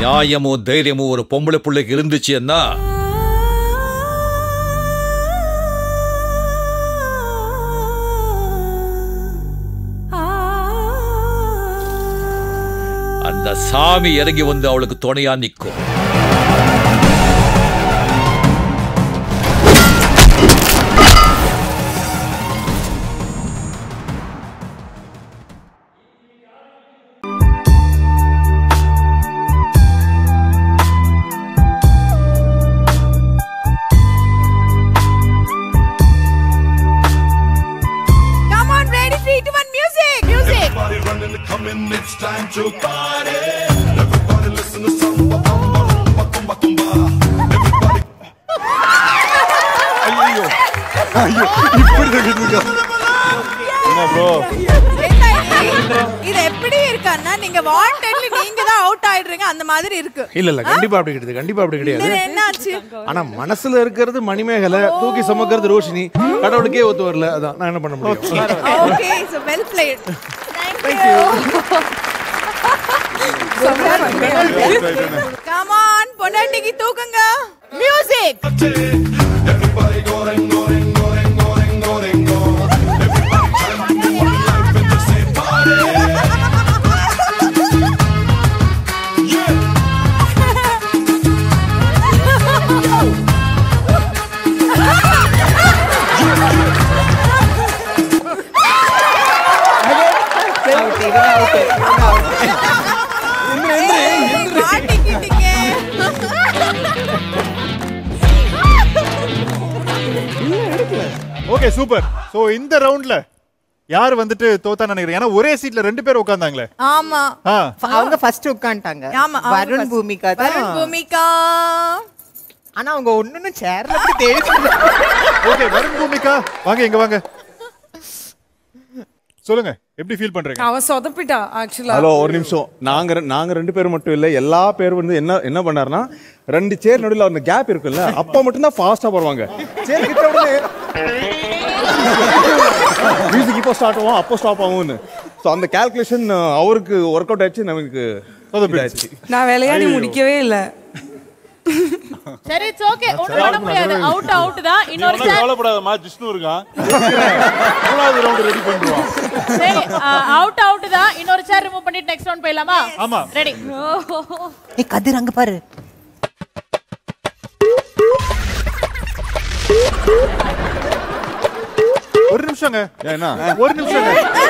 நியாயமும் தைரியமும் ஒரு பொம்பளை பிள்ளைக்கு இருந்துச்சுன்னா அந்த சாமி இறங்கி வந்து அவளுக்கு துணையா நிற்கும் Come on, ready, three, two, one, music, music. Everybody running to come in, it's time to party. Everybody listen to samba, bamba, rumba, kumba, kumba. Everybody. ஐயோ ஐயோ இப்படி இருக்குதுங்க என்ன ப்ரோ இது எப்படி இருக்கான்னா நீங்க வாண்டட்லி நீங்க தான் அவுட் ஆயிடுறீங்க அந்த மாதிரி இருக்கு இல்ல இல்ல கண்டிப்பா அப்படி கிடையாது கண்டிப்பா அப்படி கிடையாது இது என்னாச்சு ஆனா மனசுல இருக்கிறது மணிமேகலை தூக்கி சுமக்கிறது ரோஷினி கடவுளுக்கே ஒத்து வரல அதான் நான் என்ன பண்ண முடியும் okay so well played thank you come on பொண்டாட்டிக்கு தூக்குங்க music Everybody go, ring, go, ring, go, ring, go, ring, go, ring, go. Everybody trying to do one life and just say party. Yeah. மாட்டிக்கிட்டீங்க okay super so இந்த ரவுண்ட்ல யார் வந்துட்டு தோத்தா நினைக்கிறேன் ஏன்னா ஒரே சீட்ல ரெண்டு பேர் உட்கார்ந்தாங்களே ஆமா ஆ அவங்க ஃபர்ஸ்ட் உட்காந்துட்டாங்க ஆமா அவங்க வருண் first. பூமிகா வருண் தான் பூமிகா ஆனா அவங்க ஒண்ணுன்னு சேர்ல அப்படி தேடி ஓகே வருண் பூமிகா வாங்க இங்க வாங்க சொல்லுங்க எப்படி ஃபீல் பண்றீங்க அவன் சொதப்பிட்டா ஆக்சுவலா ஹலோ ஒரு நிமிஷம் நாங்க ரெ- நாங்க ரெண்டு பேரும் மட்டும் இல்ல எல்லா பேரும் வந்து என்ன என்ன பண்ணாருன்னா ரெண்டு சேர் நடுவில் அந்த கேப் இருக்குல்ல அப்ப மட்டும் தான் ஃபாஸ்டா போடுவாங்க சேர் கிட்ட உடனே மியூசிக் இப்போ ஸ்டார்ட் ஆகும் அப்போ ஸ்டாப் ஆகும்னு ஸோ அந்த கால்குலேஷன் அவருக்கு ஒர்க் அவுட் ஆயிடுச்சு நமக்கு சொதப்பிடுச்சு. நான் விளையாடி முடிக்கவே இல்ல சரி இட்ஸ் ஓகே ஒண்ணும் பண்ண முடியாது அவுட் அவுட் தான் இன்னொரு சார் கவலைப்படாதமா ஜிஷ்ணு இருக்கான் மூணாவது ரவுண்ட் ரெடி பண்ணுவான் சரி அவுட் அவுட் தான் இன்னொரு சார் ரிமூவ் பண்ணிட்டு நெக்ஸ்ட் ரவுண்ட் போயிடலாமா ஆமா ரெடி ஏய் கதிர் அங்க பாரு ஒரு நிமிஷங்க ஏன்னா ஒரு நிமிஷங்க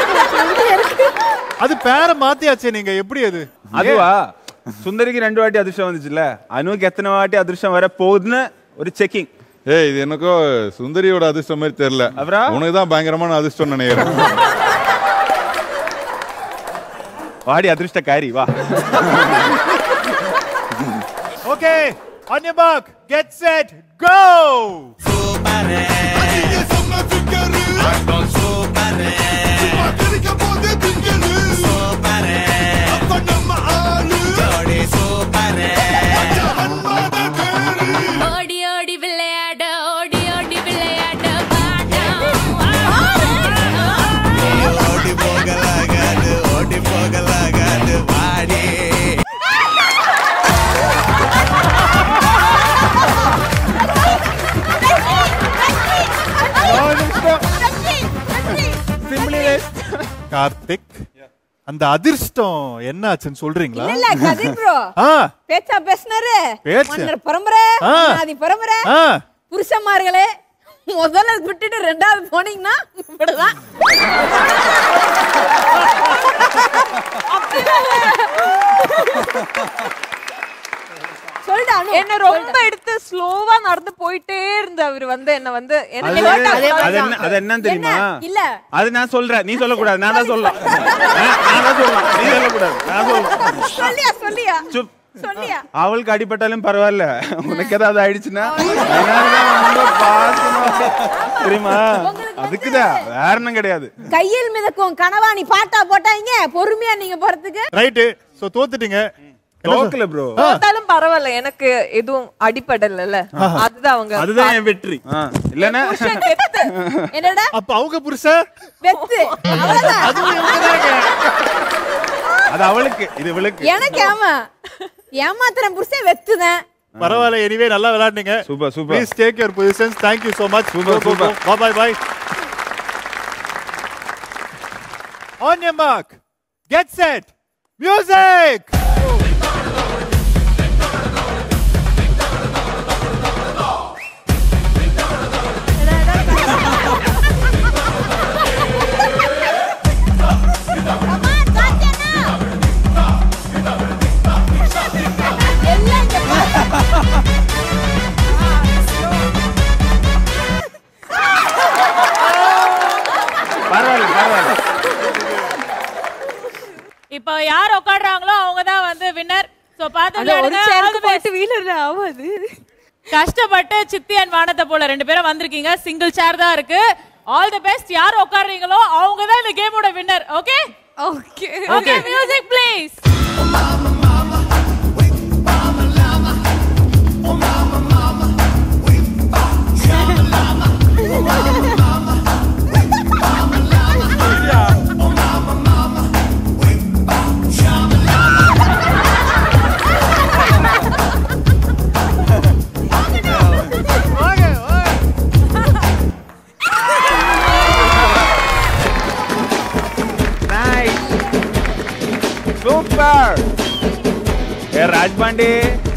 அது பேரை மாத்தியாச்சே நீங்க எப்படி அது அதுவா சுந்தரிக்கு ரெண்டு வாட்டி அதிர்ஷ்டம் வந்துச்சுல்ல அனுவுக்கு எத்தனை வாட்டி அதிர்ஷ்டம் வர போகுதுன்னு ஒரு செக்கிங் ஏய் இது எனக்கோ சுந்தரியோட அதிர்ஷ்டம் மாதிரி தெரியல அப்புறம்? உனக்கு தான் பயங்கரமான அதிர்ஷ்டம் நினைக்கிறேன் வாடி அதிர்ஷ்டக்காரி வா okay on your mark get set go நீங்க சொன்ன figure. சும்மா கிடைக்கும் போது திங்கரு. அப்ப நம்ம ஆளு. மச்சான் மன்மத பேரு. ஓடி ஓடி விளையாட ஓடி ஓடி விளையாட ஓடி போகலாகாது ஓடி போகலாகாது வாடி கார்த்திக் அந்த அதிர்ஷ்டம் என்னாச்சுன்னு சொல்றீங்களா இல்ல கதிர் ப்ரோ ஆ பேச்சா பேசினாரு பேச்சு. மன்னர் பரம்பரை ஆ. ஆதி பரம்பரை ஆ புருஷன்மார்களே முதல்ல விட்டுட்டு ரெண்டாவது போனீங்கன்னா இப்படிதான் சொல்லிட்டு அனு என்ன ரொம்ப எடுத்து ஸ்லோவா நடந்து போயிட்டே இருந்த அவர் வந்து என்ன வந்து அது எனக்கு அது என்ன அது என்னன்னு தெரியுமா இல்ல அது நான் சொல்றேன் நீ சொல்லக்கூடாது நான் தான் சொல்லலாம் நான் நான் தான் சொல்லலாம் நீ சொல்லக்கூடாது நான் சொல்லலாம் சொல்லியா சொல்லியா சுப் சொல்லியா அவளுக்கு அடிபட்டாலும் பரவாயில்ல உனக்கு ஏதாவது ஆயிடுச்சுன்னா அதனாலதான் ரொம்ப பாசமா. தெரியுமா அதுக்குதான் வேற ஒண்ணும் கிடையாது கையில் மிதக்கும் கனவாணி பாட்டா போட்டாங்க பொறுமையா நீங்க போறதுக்கு ரைட்டு சோ தோத்துட்டீங்க தோக்கல ப்ரோ பார்த்தாலும் பரவாயில்ல எனக்கு எதுவும் அடிப்படல அதுதான் அவங்க அதுதான் என் வெற்றி ஆ, இல்லைன்னா புருஷன் கெத்து. என்னடா அப்ப அவங்க புருஷன் வெத்து அவ்வளவுதான் அது அவளுக்கு இது இவளுக்கு எனக்கு ஆமா ஏமாத்துறேன் புருஷன் வெத்துதான் பரவாயில்ல எனிவே நல்லா விளையாடுனீங்க super super please take your positions thank you so much Super, super. bye bye bye on your mark get set music பரவாயில்ல பரவாயில்ல இப்போ யார் உட்காடுறாங்களோ அவங்க தான் வந்து வின்னர் சோ பாத்து அது ஒரு விளையாடுங்க. All the சேருக்கு best. போயிட்டு வீலர் ஆகாது கஷ்டப்பட்டு சித்தி அண்ட் வானத்தை போல ரெண்டு பேரும் வந்திருக்கீங்க சிங்கிள் சேர் தான் இருக்கு ஆல் தி பெஸ்ட் யார் உட்காடுறீங்களோ அவங்க தான் இந்த கேமோட winner okay okay okay music please nice super ஏ ராஜ்பாண்டி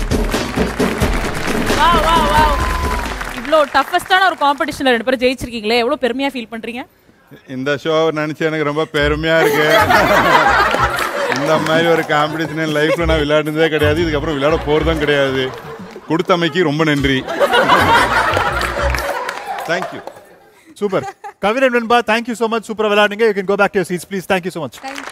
வா வா வா இவ்ளோ டஃபஸ்டான ஒரு காம்படிஷன்ல ரெண்டு பேரும் ஜெயிச்சிருக்கீங்களே எவ்வளவு பெருமையா ஃபீல் பண்றீங்க இந்த ஷோ நினைச்சு எனக்கு ரொம்ப பெருமையா இருக்கு இந்த மாதிரி ஒரு காம்படிஷன் என் லைஃப்ல நான் விளையாடுனதே கிடையாது இதுக்கப்புறம் விளையாட போறதும் கிடையாது கொடுத்தமைக்கு ரொம்ப நன்றி thank you super Kaviran Venba thank you so much சூப்பரா விளையாடுங்க you can go back to your seats please thank you so much thank